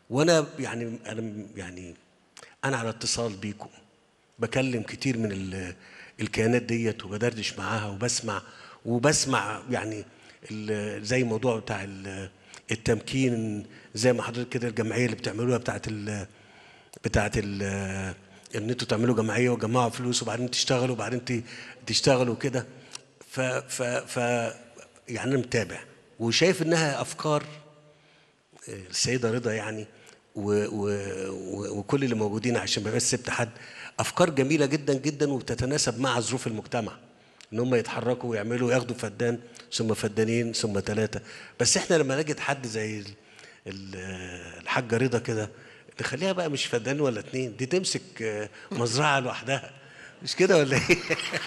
وانا يعني انا يعني انا على اتصال بيكم بكلم كتير من ال- الكيانات ديت وبدردش معاها وبسمع وبسمع يعني ال- زي الموضوع بتاع ال- التمكين زي ما حضرتك كده الجمعيه اللي بتعملوها بتاعت ال بتاعت ال ان انتوا تعملوا جمعيه وتجمعوا فلوس وبعدين تشتغلوا وبعدين ت- تشتغلوا كده ف ف ف يعني انا متابع وشايف انها افكار السيدة رضا يعني و و و وكل اللي موجودين عشان ما يبقاش سبت حد افكار جميله جدا جدا وبتتناسب مع ظروف المجتمع ان هم يتحركوا ويعملوا ياخدوا فدان ثم فدانين ثم ثلاثه بس احنا لما نجد حد زي ال- ال- الحاجه رضا كده نخليها بقى مش فدان ولا اتنين دي تمسك آه، مزرعه لوحدها مش كده ولا ايه؟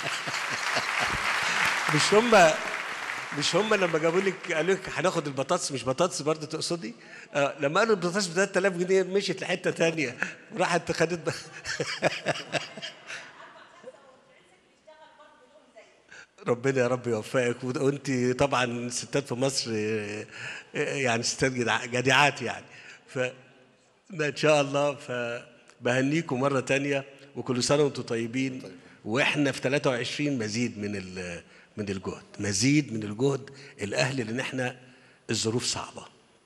مش هم مش هم لما جابوا لك قالوا لك هناخد البطاطس مش بطاطس برضه تقصدي؟ آه لما قالوا البطاطس ب 3000 جنيه مشيت لحته ثانيه راحت خدت ب... ربنا يا رب يوفقك وانت طبعا ستات في مصر آه، آه، يعني ستات جدع- جدعات يعني ف ما ان شاء الله فبهنيكم مره تانية وكل سنه وانتم طيبين واحنا في 23 مزيد من ال- من الجهد مزيد من الجهد الاهلي لان احنا الظروف صعبه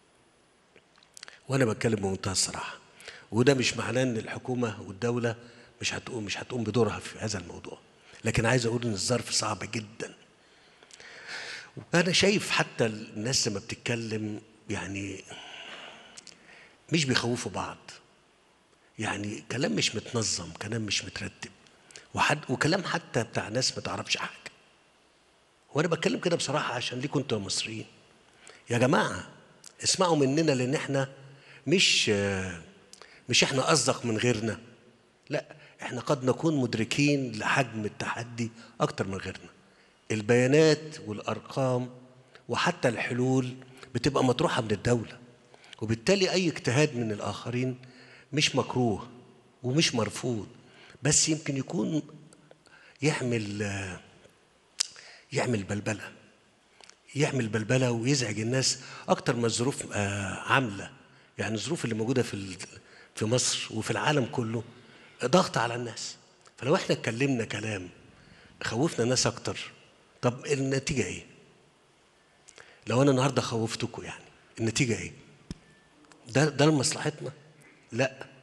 وانا بتكلم بمنتهى الصراحه وده مش معناه ان الحكومه والدوله مش هتقوم مش هتقوم بدورها في هذا الموضوع لكن عايز اقول ان الظرف صعب جدا وانا شايف حتى الناس لما بتتكلم يعني مش بيخوفوا بعض يعني كلام مش متنظم كلام مش مترتب وحد وكلام حتى بتاع ناس ما تعرفش حاجه وانا بتكلم كده بصراحه عشان ليكم انتوا يا مصريين يا جماعه اسمعوا مننا لان احنا مش مش احنا اصدق من غيرنا لا احنا قد نكون مدركين لحجم التحدي اكتر من غيرنا البيانات والارقام وحتى الحلول بتبقى مطروحه من الدوله وبالتالي اي اجتهاد من الاخرين مش مكروه ومش مرفوض بس يمكن يكون يعمل آه، يعمل بلبله يعمل بلبله ويزعج الناس اكتر ما الظروف آه، عامله يعني الظروف اللي موجوده في ال- في مصر وفي العالم كله ضغط على الناس فلو احنا اتكلمنا كلام خوفنا الناس اكتر طب النتيجه ايه لو انا النهارده خوفتكم يعني النتيجه ايه ده ده لمصلحتنا لا